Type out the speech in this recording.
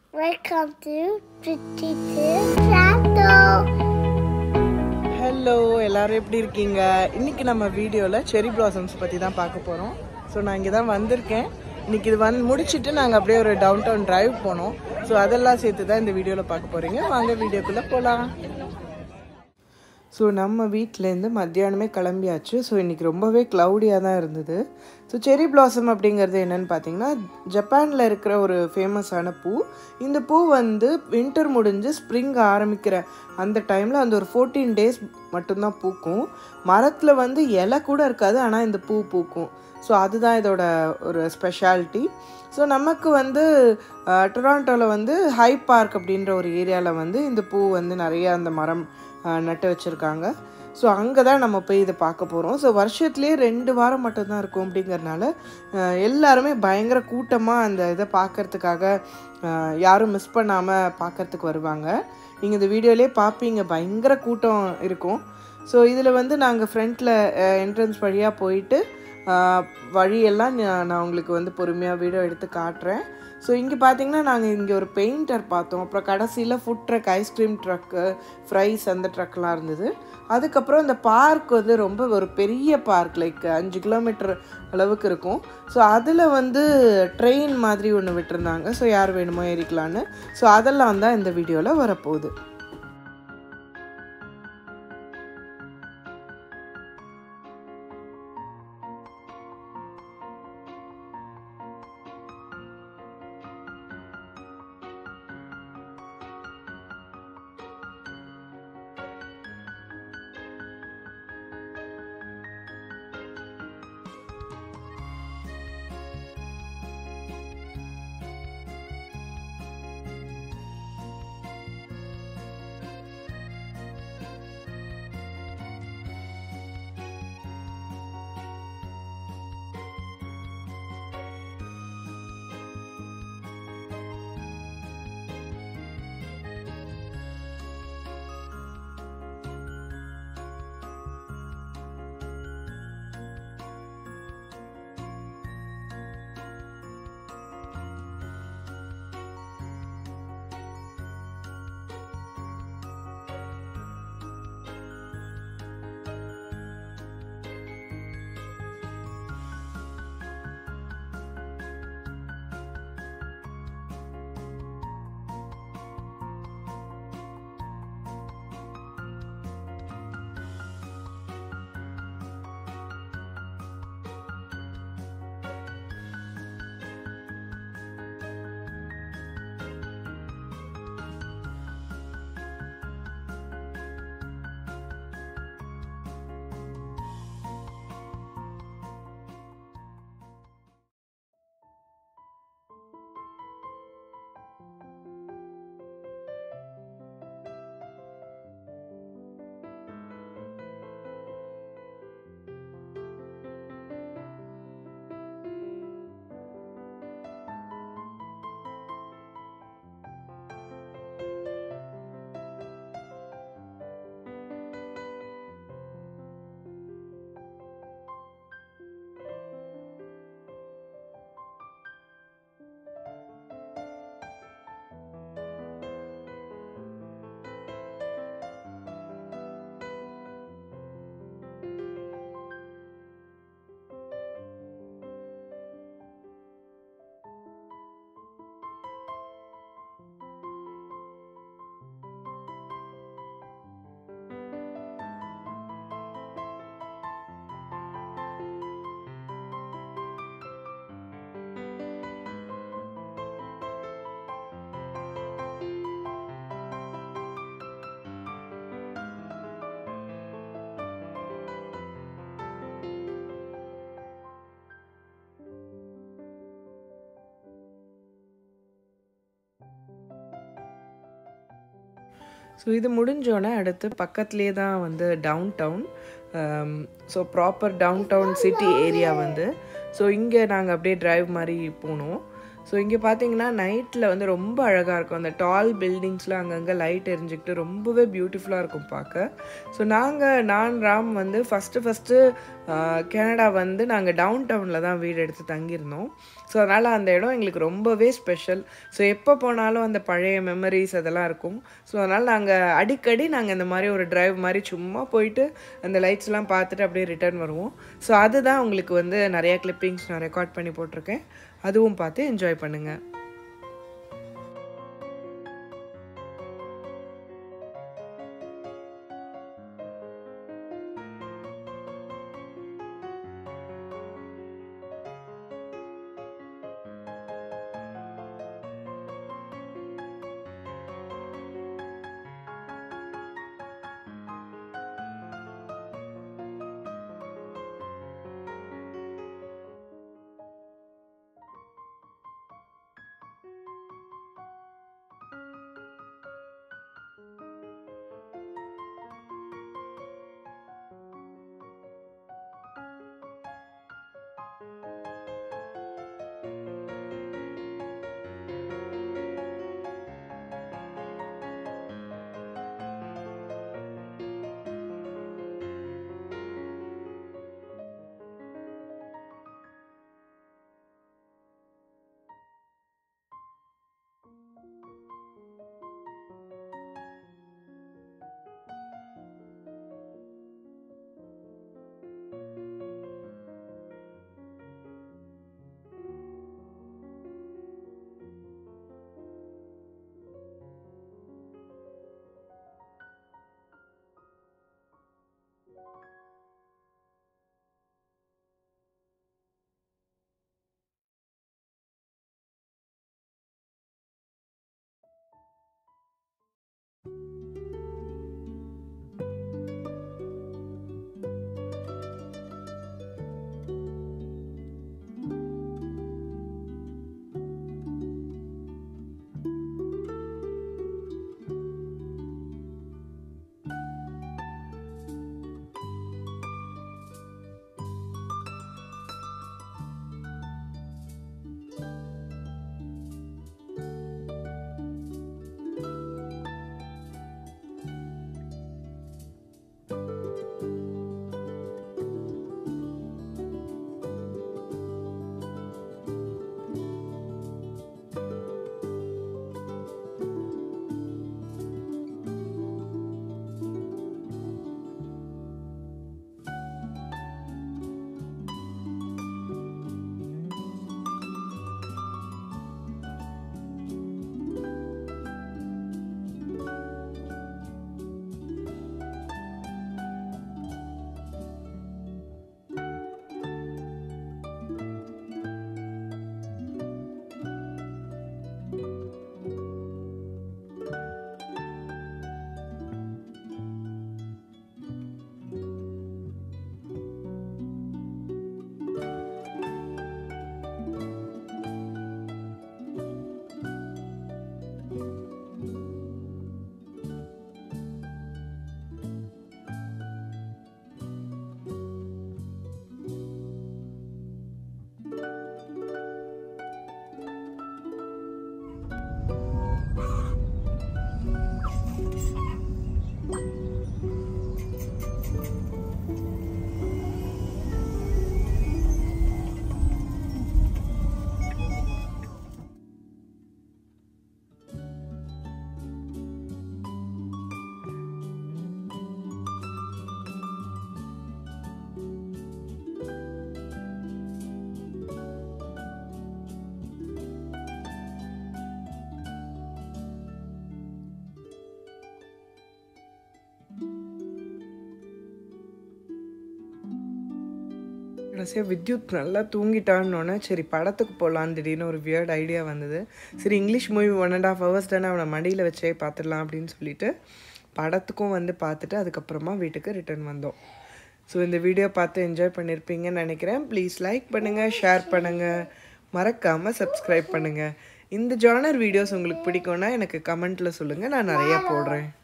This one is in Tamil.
Welcome to Pretty Channel. Hello எல்லாரும் எப்படி இருக்கீங்க இன்னைக்கு நம்ம வீடியோவில் செரி பிளாசம்ஸ் பற்றி தான் பார்க்க போகிறோம் ஸோ நான் இங்கே தான் வந்திருக்கேன் இன்னைக்கு இது வந்து முடிச்சுட்டு நாங்கள் அப்படியே ஒரு டவுன் டவுன் டிரைவ் போனோம் ஸோ அதெல்லாம் சேர்த்து தான் இந்த வீடியோவில் பார்க்க போகிறீங்க வாங்க வீடியோக்குள்ளே போகலாம் ஸோ நம்ம வீட்டிலேருந்து மத்தியானமே கிளம்பியாச்சு ஸோ இன்றைக்கி ரொம்பவே க்ளவுடியாக தான் இருந்தது ஸோ செரி பிளாசம் அப்படிங்கிறது என்னென்னு பார்த்தீங்கன்னா ஜப்பானில் இருக்கிற ஒரு ஃபேமஸான பூ இந்த பூ வந்து வின்டர் முடிஞ்சு ஸ்ப்ரிங் ஆரம்பிக்கிற அந்த டைமில் அந்த ஒரு ஃபோர்டீன் டேஸ் மட்டும்தான் பூக்கும் மரத்தில் வந்து இலை கூட இருக்காது ஆனால் இந்த பூ பூக்கும் ஸோ அதுதான் இதோட ஒரு ஸ்பெஷாலிட்டி ஸோ நமக்கு வந்து டொராண்டோவில் வந்து ஹை பார்க் அப்படின்ற ஒரு ஏரியாவில் வந்து இந்த பூ வந்து நிறைய அந்த மரம் அஹ், நட்டு வச்சுருக்காங்க ஸோ அங்கே தான் நம்ம போய் இதை பார்க்க போகிறோம் ஸோ வருஷத்துலேயே ரெண்டு வாரம் மட்டும்தான் இருக்கும் அப்படிங்கறனால அஹ், எல்லாருமே பயங்கர கூட்டமாக அந்த இதை பார்க்கறதுக்காக அஹ், யாரும் மிஸ் பண்ணாமல் பார்க்கறதுக்கு வருவாங்க நீங்கள் இந்த வீடியோலேயே பார்ப்பீங்க பயங்கர கூட்டம் இருக்கும் ஸோ இதில் வந்து நாங்கள் ஃப்ரண்ட்டில் என்ட்ரன்ஸ் வழியாக போயிட்டு ஆஹ் வழியெல்லாம் நான் நான் உங்களுக்கு வந்து பொறுமையாக வீடியோ எடுத்து காட்டுறேன் ஸோ இங்கே பார்த்தீங்கன்னா நாங்கள் இங்கே ஒரு பெயிண்டர் பார்த்தோம் அப்புறம் கடைசியில் food truck ice cream truck fries அந்த ட்ரக்லாம் இருந்தது அதுக்கப்புறம் இந்த பார்க் வந்து ரொம்ப ஒரு பெரிய பார்க் லைக் அஞ்சு கிலோமீட்டர் அளவுக்கு இருக்கும் ஸோ அதில் வந்து ட்ரெயின் மாதிரி ஒன்று விட்டுருந்தாங்க ஸோ யார் வேணுமோ ஏறிக்கலான்னு ஸோ அதெல்லாம் தான் இந்த வீடியோவில் வரப்போகுது ஸோ இது முடிஞ்சோடனே அடுத்து பக்கத்துலேயே தான் வந்து downtown so proper downtown city area வந்து ஸோ இங்கே நாங்கள் அப்படியே டிரைவ் மாதிரி போனோம் ஸோ இங்கே பார்த்தீங்கன்னா நைட்டில் வந்து ரொம்ப அழகாக இருக்கும் அந்த டால் பில்டிங்ஸில் அங்கங்கே லைட் எரிஞ்சுக்கிட்டு ரொம்பவே பியூட்டிஃபுல்லாக இருக்கும் பார்க்க ஸோ நாங்கள் நான் ராம் வந்து ஃபஸ்ட்டு ஃபஸ்ட்டு கனடா வந்து நாங்கள் டவுன் டவுனில் தான் வீடு எடுத்து தங்கியிருந்தோம் ஸோ அதனால் அந்த இடம் எங்களுக்கு ரொம்பவே ஸ்பெஷல் ஸோ எப்போ போனாலும் அந்த பழைய மெமரிஸ் அதெல்லாம் இருக்கும் ஸோ அதனால் நாங்கள் அடிக்கடி நாங்கள் இந்த மாதிரி ஒரு டிரைவ் மாதிரி சும்மா போயிட்டு அந்த லைட்ஸ்லாம் பார்த்துட்டு அப்படியே ரிட்டர்ன் வருவோம் ஸோ அதுதான் உங்களுக்கு வந்து நிறைய கிளிப்பிங்ஸ் நான் ரெக்கார்ட் பண்ணி போட்டிருக்கேன் அதுவும் பார்த்து என்ஜாய் பண்ணுங்கள் கடைசியாக வித்யுத் நல்லா தூங்கிட்டான்னொன்னே சரி படத்துக்கு போகலான்னு திடீர்னு ஒரு வியர்ட் ஐடியா வந்தது சரி English movie one and half hours தானே அவனை மடியில் வச்சே பார்த்துடலாம் அப்படின்னு சொல்லிட்டு படத்துக்கும் வந்து பார்த்துட்டு அதுக்கப்புறமா வீட்டுக்கு ரிட்டர்ன் வந்தோம் ஸோ இந்த வீடியோ பார்த்து என்ஜாய் பண்ணியிருப்பீங்கன்னு நினைக்கிறேன் ப்ளீஸ் லைக் பண்ணுங்கள் ஷேர் பண்ணுங்கள் மறக்காமல் சப்ஸ்கிரைப் பண்ணுங்கள் இந்த ஜானர் வீடியோஸ் உங்களுக்கு பிடிக்கும்னா எனக்கு கமெண்ட்டில் சொல்லுங்கள் நான் நிறையா போடுறேன்